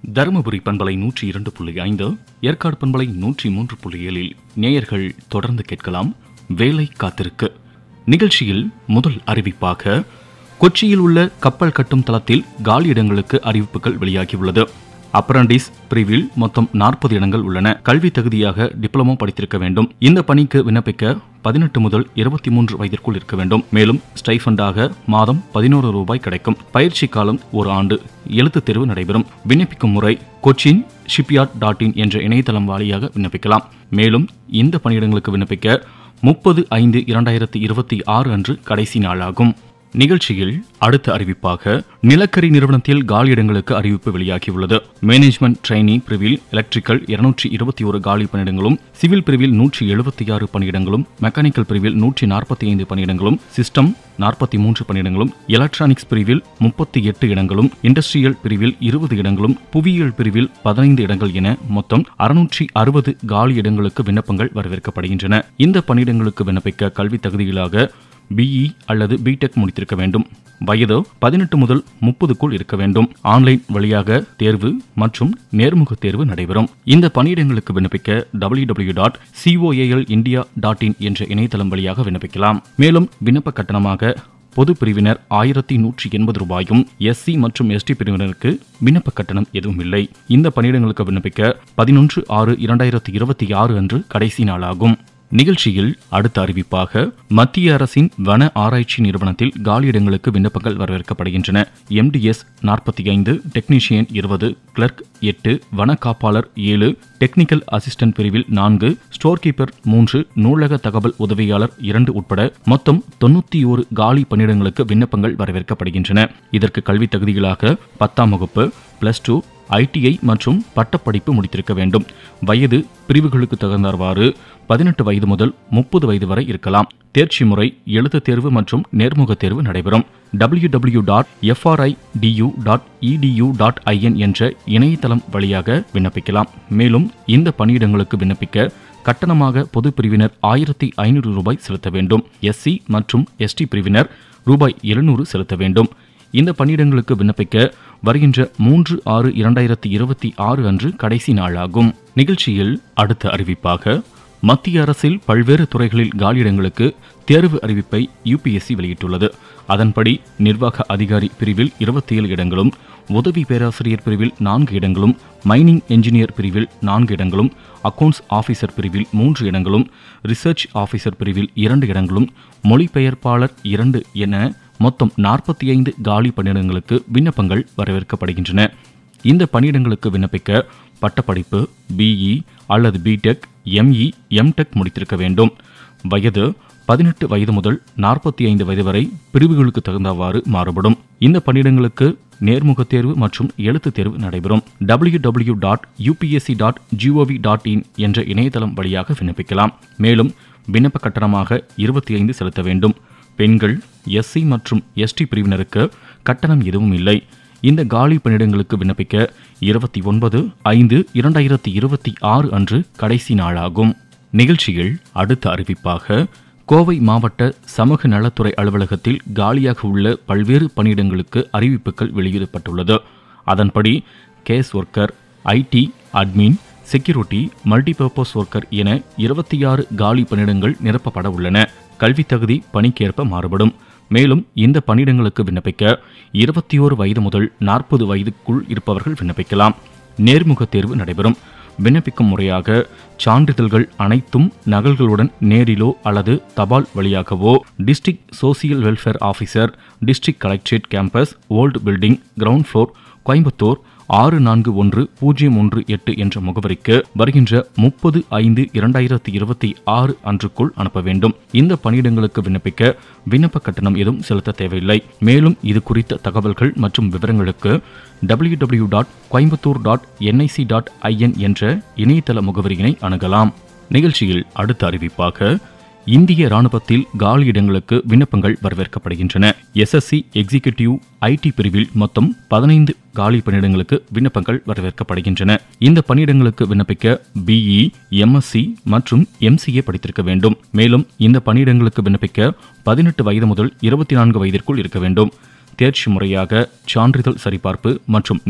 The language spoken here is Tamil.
தருமபுரி பண்பலை நூற்றி இரண்டு புள்ளி ஐந்து ஏற்காடு பண்பலை நூற்றி மூன்று புள்ளி ஏழில் நேயர்கள் தொடர்ந்து கேட்கலாம் வேலை காத்திருக்கு நிகழ்ச்சியில் முதல் அறிவிப்பாக கொச்சியில் உள்ள கப்பல் கட்டும் தளத்தில் காலி இடங்களுக்கு அறிவிப்புகள் வெளியாகியுள்ளது அப்ரண்டிஸ் பிரிவில் மொத்தம் நாற்பது இடங்கள் உள்ளன கல்வி தகுதியாக டிப்ளமோ படித்திருக்க வேண்டும் இந்த பணிக்கு விண்ணப்பிக்க பதினெட்டு முதல் இருபத்தி மூன்று வயதிற்குள் இருக்க வேண்டும் மேலும் ஸ்டைஃபண்டாக மாதம் பதினோரு ரூபாய் கிடைக்கும் பயிற்சி காலம் ஒரு ஆண்டு எழுத்துத் தேர்வு நடைபெறும் விண்ணப்பிக்கும் முறை கொச்சின் ஷிப்யார்ட் டாட் இன் என்ற இணையதளம் வாயிலாக விண்ணப்பிக்கலாம் மேலும் இந்த பணியிடங்களுக்கு விண்ணப்பிக்க முப்பது ஐந்து இரண்டாயிரத்தி இருபத்தி ஆறு அன்று கடைசி நாளாகும் நிகழ்ச்சியில் அடுத்த அறிவிப்பாக நிலக்கரி நிறுவனத்தில் காலியிடங்களுக்கு அறிவிப்பு வெளியாகியுள்ளது மேனேஜ்மெண்ட் ட்ரெயினி பிரிவில் எலக்ட்ரிக்கல் இருநூற்றி இருபத்தி ஒரு காலி பணியிடங்களும் சிவில் பிரிவில் நூற்றி எழுபத்தி ஆறு பணியிடங்களும் மெக்கானிக்கல் பிரிவில் நூற்றி நாற்பத்தி ஐந்து பணியிடங்களும் சிஸ்டம் நாற்பத்தி மூன்று பணியிடங்களும் எலக்ட்ரானிக்ஸ் பிரிவில் முப்பத்தி எட்டு இடங்களும் இண்டஸ்ட்ரியல் பிரிவில் இருபது இடங்களும் புவியியல் பிரிவில் பதினைந்து இடங்கள் என மொத்தம் அறுநூற்றி அறுபது காலி இடங்களுக்கு விண்ணப்பங்கள் வரவேற்கப்படுகின்றன இந்த பணியிடங்களுக்கு விண்ணப்பிக்க கல்வி தகுதிகளாக பிஇ அல்லது பிடெக் முடித்திருக்க வேண்டும் வயது பதினெட்டு முதல் முப்பதுக்குள் இருக்க வேண்டும் ஆன்லைன் வழியாக தேர்வு மற்றும் நேர்முக தேர்வு நடைபெறும் இந்த பணியிடங்களுக்கு விண்ணப்பிக்க W W dot COAL India dot in என்ற இணையதளம் வழியாக விண்ணப்பிக்கலாம் மேலும் விண்ணப்ப கட்டணமாக பொது பிரிவினர் ஆயிரத்தி நூற்றி எண்பது ரூபாயும் எஸ்சி மற்றும் எஸ்டி பிரிவினருக்கு விண்ணப்ப கட்டணம் எதுவும் இல்லை இந்த பணியிடங்களுக்கு விண்ணப்பிக்க பதினொன்று ஆறு இரண்டாயிரத்தி இருபத்தி ஆறு அன்று கடைசி நாளாகும் நிகழ்ச்சியில் அடுத்த அறிவிப்பாக மத்திய அரசின் வன ஆராய்ச்சி நிறுவனத்தில் காலியிடங்களுக்கு விண்ணப்பங்கள் வரவேற்கப்படுகின்றன எம்டிஎஸ் நாற்பத்தி ஐந்து டெக்னீஷியன் இருபது கிளர்க் எட்டு வன காப்பாளர் ஏழு டெக்னிக்கல் அசிஸ்டன்ட் பிரிவில் நான்கு ஸ்டோர் கீப்பர் மூன்று நூலக தகவல் உதவியாளர் இரண்டு உட்பட மொத்தம் தொண்ணூத்தி ஒரு காலி பணியிடங்களுக்கு விண்ணப்பங்கள் வரவேற்கப்படுகின்றன இதற்கு கல்வி தகுதிகளாக பத்தாம் வகுப்பு பிளஸ் டூ ஐடிஐ மற்றும் பட்டப்படிப்பு முடித்திருக்க வேண்டும் வயது பிரிவுகளுக்கு தகுந்தார்வாறு பதினெட்டு வயது முதல் முப்பது வயது வரை இருக்கலாம் தேர்ச்சி முறை எழுத்துத் தேர்வு மற்றும் நேர்முக தேர்வு நடைபெறும் W W dot FRI DU dot EDU dot IN என்ற இணையதளம் வழியாக விண்ணப்பிக்கலாம் மேலும் இந்த பணியிடங்களுக்கு விண்ணப்பிக்க கட்டணமாக பொது பிரிவினர் ஆயிரத்தி ஐநூறு ரூபாய் செலுத்த வேண்டும் எஸ்சி மற்றும் எஸ்டி பிரிவினர் ரூபாய் எழுநூறு செலுத்த வேண்டும் இந்த பணியிடங்களுக்கு விண்ணப்பிக்க வருகின்ற மூன்று ஆறு இரண்டாயிரத்தி இருபத்தி ஆறு அன்று கடைசி நாளாகும் நிகழ்ச்சியில் அடுத்த அறிவிப்பாக மத்திய அரசில் பல்வேறு துறைகளில் காலியிடங்களுக்கு தேர்வு அறிவிப்பை யுபிஎஸ்சி வெளியிட்டுள்ளது அதன்படி நிர்வாக அதிகாரி பிரிவில் இருபத்தி ஏழு இடங்களும் உதவி பேராசிரியர் பிரிவில் நான்கு இடங்களும் மைனிங் என்ஜினியர் பிரிவில் நான்கு இடங்களும் அக்கவுண்ட்ஸ் ஆபீசர் பிரிவில் மூன்று இடங்களும் ரிசர்ச் ஆபீசர் பிரிவில் இரண்டு இடங்களும் மொழிபெயர்ப்பாளர் இரண்டு என மொத்தம் நாற்பத்தி ஐந்து காலி பணியிடங்களுக்கு விண்ணப்பங்கள் வரவேற்கப்படுகின்றன இந்த பணியிடங்களுக்கு விண்ணப்பிக்க பட்டப்படிப்பு பிஇ அல்லது பிடெக் எம்இ எம்டெக் முடித்திருக்க வேண்டும் வயது பதினெட்டு வயது முதல் நாற்பத்தி ஐந்து வயது வரை பிரிவுகளுக்கு தகுந்தவாறு மாறுபடும் இந்த பணியிடங்களுக்கு நேர்முக தேர்வு மற்றும் எழுத்துத் தேர்வு நடைபெறும் W W dot UPSC dot GOV dot in என்ற இணையதளம் வழியாக விண்ணப்பிக்கலாம் மேலும் விண்ணப்ப கட்டணமாக இருபத்தி ஐந்து செலுத்த வேண்டும் பெண்கள் எஸ்சி மற்றும் எஸ்டி பிரிவினருக்கு கட்டணம் எதுவும் இல்லை இந்த காலி பணியிடங்களுக்கு விண்ணப்பிக்க இருபத்தி ஒன்பது ஐந்து இரண்டாயிரத்தி இருபத்தி ஆறு அன்று கடைசி நாளாகும் நிகழ்ச்சியில் அடுத்த அறிவிப்பாக கோவை மாவட்ட சமூக நலத்துறை அலுவலகத்தில் காலியாக உள்ள பல்வேறு பணியிடங்களுக்கு அறிவிப்புகள் வெளியிடப்பட்டுள்ளது அதன்படி case worker IT admin security multipurpose worker என இருபத்தி ஆறு காலி பணியிடங்கள் நிரப்பப்பட உள்ளன கல்வி தகுதி பணிக்கேற்ப மாறுபடும் மேலும் இந்த பணியிடங்களுக்கு விண்ணப்பிக்க இருபத்தி ஓரு வயது முதல் நாற்பது வயதுக்குள் இருப்பவர்கள் விண்ணப்பிக்கலாம் நேர்முக தேர்வு நடைபெறும் விண்ணப்பிக்கும் முறையாக சான்றிதழ்கள் அனைத்தும் நகல்களுடன் நேரிலோ அல்லது தபால் வழியாகவோ district social welfare officer district collectorate campus old building ground floor Coimbatore ஆறு நான்கு ஒன்று பூஜ்ஜியம் ஒன்று எட்டு என்ற முகவரிக்கு வருகின்ற முப்பது ஐந்து இரண்டாயிரத்தி இருபத்தி ஆறு அன்றுக்குள் அனுப்ப வேண்டும் இந்த பணியிடங்களுக்கு விண்ணப்பிக்க விண்ணப்ப கட்டணம் எதுவும் செலுத்த தேவையில்லை மேலும் இது குறித்த தகவல்கள் மற்றும் விவரங்களுக்கு W W dot Coimbatore dot NIC dot IN என்ற இணையதள முகவரியினை அணுகலாம் நிகழ்ச்சியில் அடுத்த அறிவிப்பாக இந்திய ராணுவத்தில் காலியிடங்களுக்கு விண்ணப்பங்கள் வரவேற்கப்படுகின்றன எஸ்எஸ்சி எக்ஸிகியூட்டிவ் ஐடி பிரிவில் மொத்தம் பதினைந்து காலி பணியிடங்களுக்கு விண்ணப்பங்கள் வரவேற்கப்படுகின்றன இந்த பணியிடங்களுக்கு விண்ணப்பிக்க பிஇ எம்எஸ்சி மற்றும் எம்சிஏ படித்திருக்க வேண்டும் மேலும் இந்த பணியிடங்களுக்கு விண்ணப்பிக்க பதினெட்டு வயது முதல் இருபத்தி நான்கு வயதிற்குள் இருக்க வேண்டும் தேர்ச்சி முறையாக சான்றிதழ் சரிபார்ப்பு மற்றும்